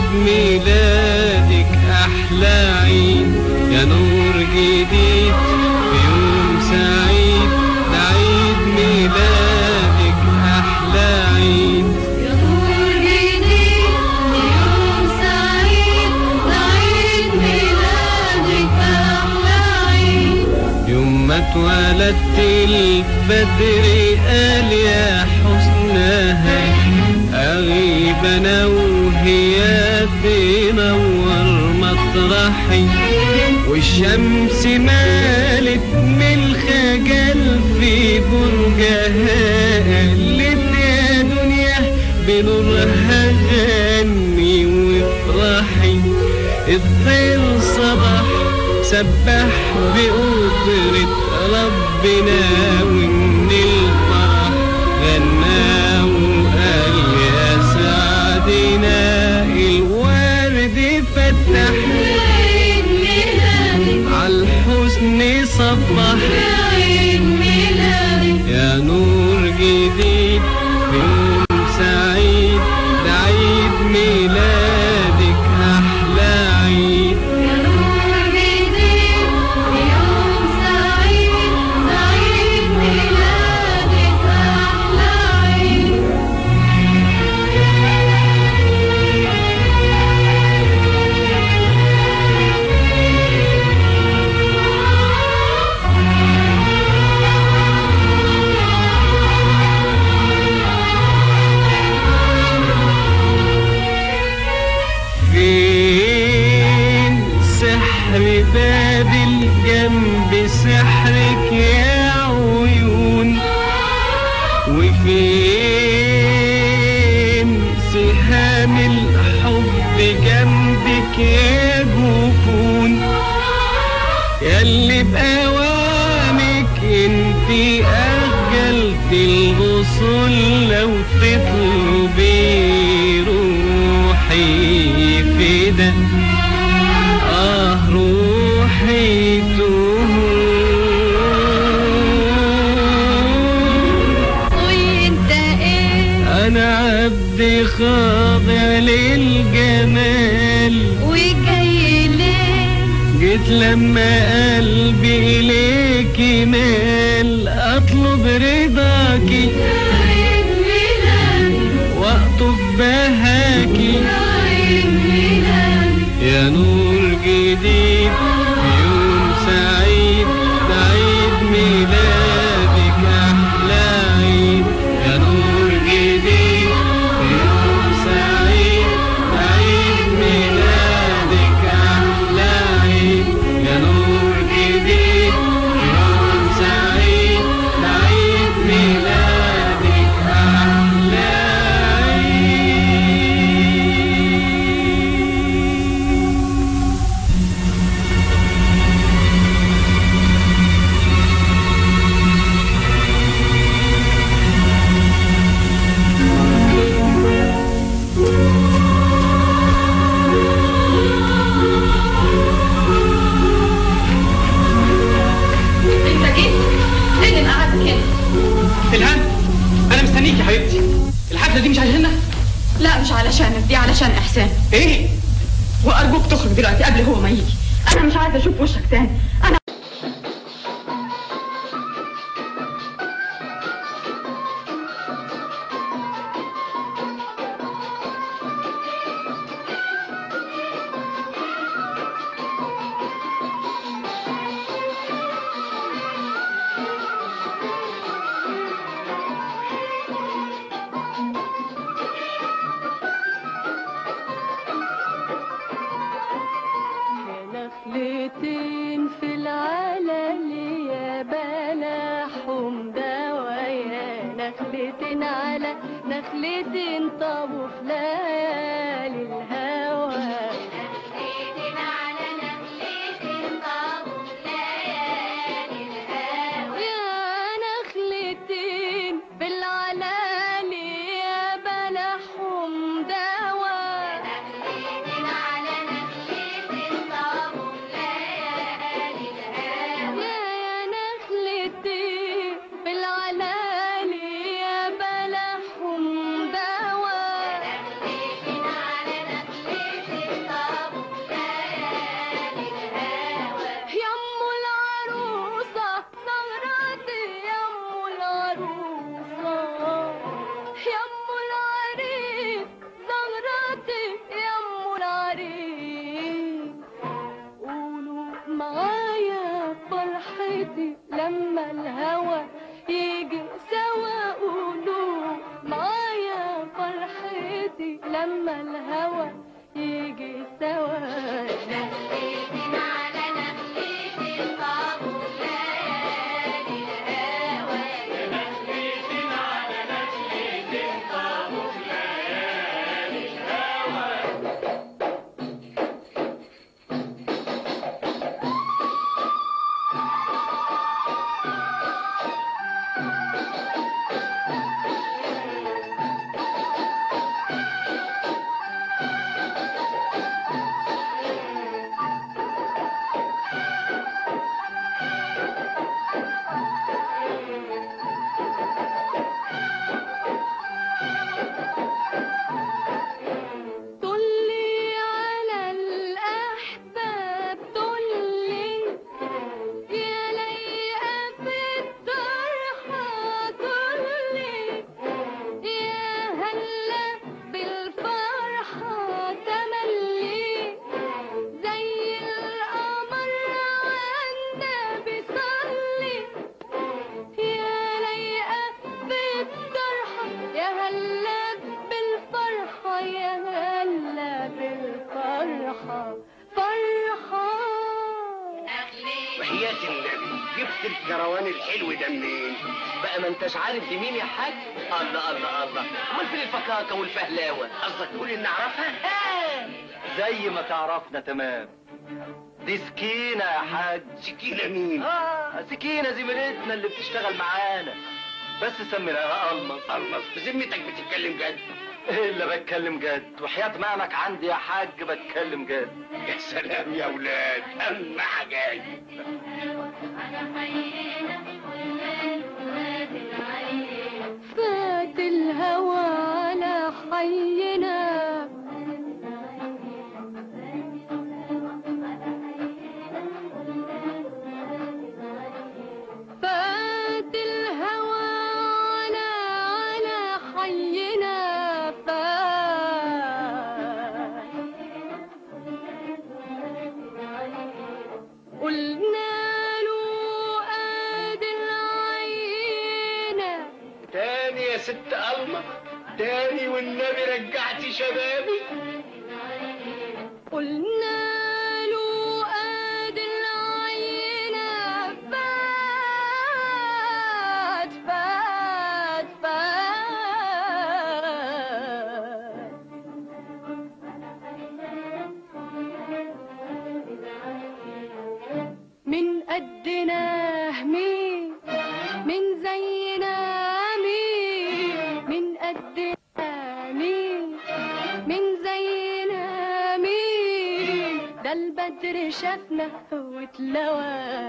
ميلادك أحلى عيد يا نور جديد في يوم سعيد ده عيد ميلادك أحلى عيد يا نور جديد يوم سعيد عيد ميلادك أحلى عيد يوم ما اتولدت البدر قال يا حسنها أغيب أنا وهي تنور مطرحي والشمس مالت من الخجل في برجها قالت يا دنيا بنورها غني وافرحي الطير صبح سبح بقدرة ربنا ومن الفرح غنى وقال يا سعدنا الورد فتح عيد ميلادك عالحسن صبح عيد ميلادك يا نور جديد في يوم سعيد ده عيد ميلادك أحلى عيد يا نور جديد يوم سعيد عيد ميلادك أحلى عيد فين سحر باب الجنب سحرك يا عيون وفين سهام الحب جنبك يا جفون ياللي بأوامك انتي أجلت الغصون لو تطلبي روحي فدا آه روحي تهون قولي انت ايه أنا عبد خاضع للجمال وجاي ليه جيت لما قلبي إليك مال أطلب رضاكي عيد ميلادك وأطب بهاكي عيد ميلادك يا نور جديد يوم سعيد ده عيد ميلادك أحلى عيد يا نور جديد يوم سعيد ده عيد ميلادك أحلى عيد يا نور جديد يوم سعيد ده عيد ميلادك أحلى عيد انت جيت ليه اللي قعدت هنا الهان انا مستنيك يا حبيبتي الحفله دي مش عشاننا لا مش علشانك دي علشان احسان ايه وارجوك تخرج دلوقتي قبل هو ما يجي انا مش عايزه اشوف وشك تاني انا نخلتين في العلل يا بلحهم دوايا نخلتين على نخلتين طابوا في ليالي الهوى يا نخلتين في العلل يا بلحهم دوايا يا يا نخلتي بالعلالي يا بلحهم دوا فرحة فرحة وحياة النبي جبت الكروان الحلو ده منين؟ بقى ما انتش عارف دي مين يا حاج؟ الله الله الله امال فين الفكاكه والفهلاوه؟ قصدك تقول ان اعرفها؟ زي ما تعرفنا تمام دي سكينة يا حاج سكينه مين؟ اه سكينة زميلتنا اللي بتشتغل معانا بس سميناها المص المص بذمتك بتتكلم جد؟ الا بتكلم جد وحياة معنك عندي يا حاج بتكلم جد يا سلام يا ولاد اما حاجات فات الهوى على حينا فات الهوى على على حينا فات قلنا له ادي العينه تاني يا ست ألمة تاني والنبي رجعتي شبابي قلنا له ادي العينة فات فات فات من قدنا مين من زينا مين من قدنا مين من زينا مين ده البدر شافنا واتلوى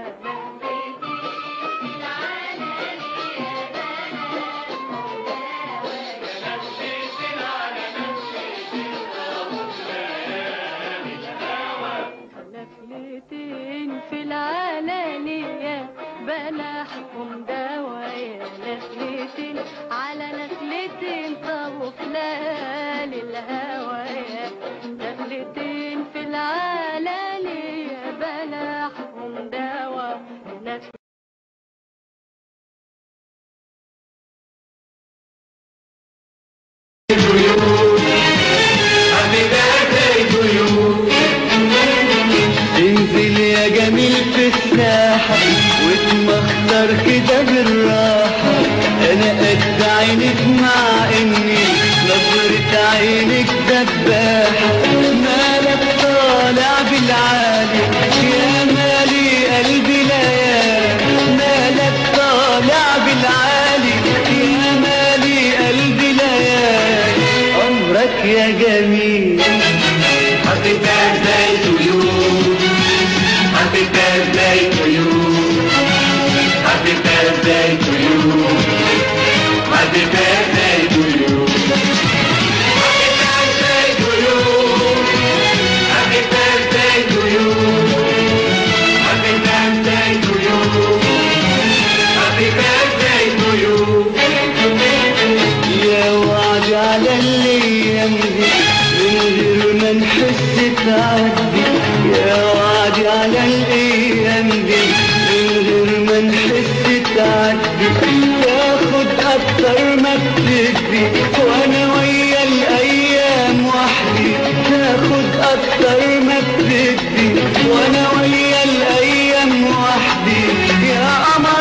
نخلتين في العلالية بلحهم دوايا نخلتين على نخلتين طوفنا للهوايا نخلتين في العلالية بلحهم دوا نخ- انزل يا جميل في الساحة واتمخطر كده بالراحة انا قد عينك مع اني نظرة عينك دباحة مالك طالع بالعالي يا مالي قلبي ليالي مالك طالع بالعالي يا مالي قلبي ليالي عمرك يا جميل Happy birthday to you Happy birthday to you Happy birthday to you Happy birthday to you Happy birthday to you Happy birthday to you Happy birthday to you Happy birthday to you يا وعد على الايام دي من غير ما نحس تعدي يا وعد على الايام دي من غير ما نحس تعدي تاخد اكتر ما بتدي وانا ويا الايام وحدي تاخد اكتر ما بتدي وانا ويا الايام وحدي يا قمر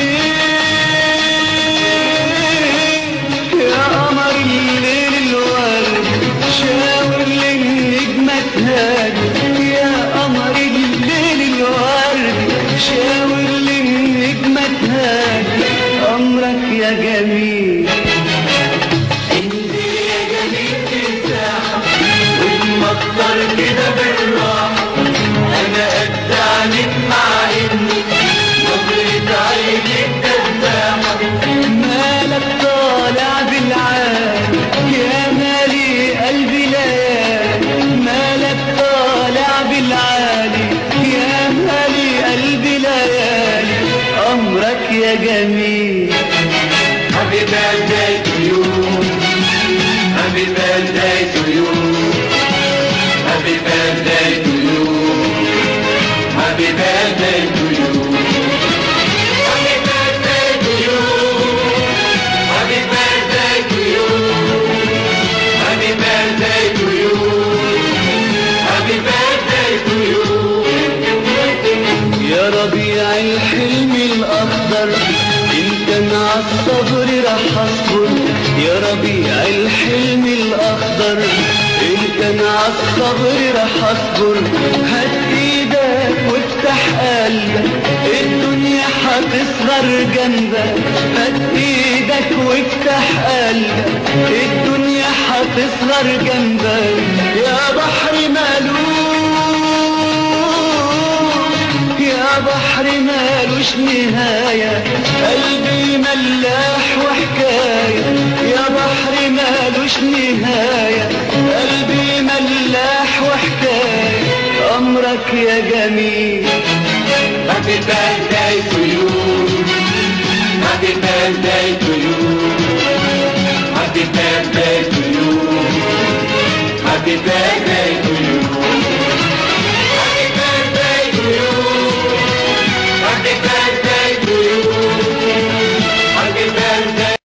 الليل يا قمر الليل الورد شاور للنجمة تهادي يا قمر الليل الورد شاور للنجمة تهادي أمرك يا جميل انزل يا جميل في الساحة واتمطر كده بالراحة أنا قد عليك مع إني نظرة عينك دباحة مالك طالع بالعالي يا مالي قلبي ليالي مالك طالع بالعالي يا مالي قلبي ليالي أمرك يا جميل Happy birthday to you Happy birthday to you Happy birthday to you Happy birthday to you Happy birthday to you Happy birthday to you Happy birthday to you Happy birthday راح اصبر يا ربيع الحلم الاخضر ان كان عالصبر راح اصبر هات ايدك وافتح قلبك الدنيا هتصغر جنبك هات ايدك وافتح قلبك الدنيا هتصغر جنبك يا بحر مالوش يا بحر مالوش نهاية قلبي ملاح وحكاية يا بحر مالوش نهاية قلبي ملاح وحكاية أمرك يا جميل Happy birthday to you Happy birthday to you Happy birthday to you Happy birthday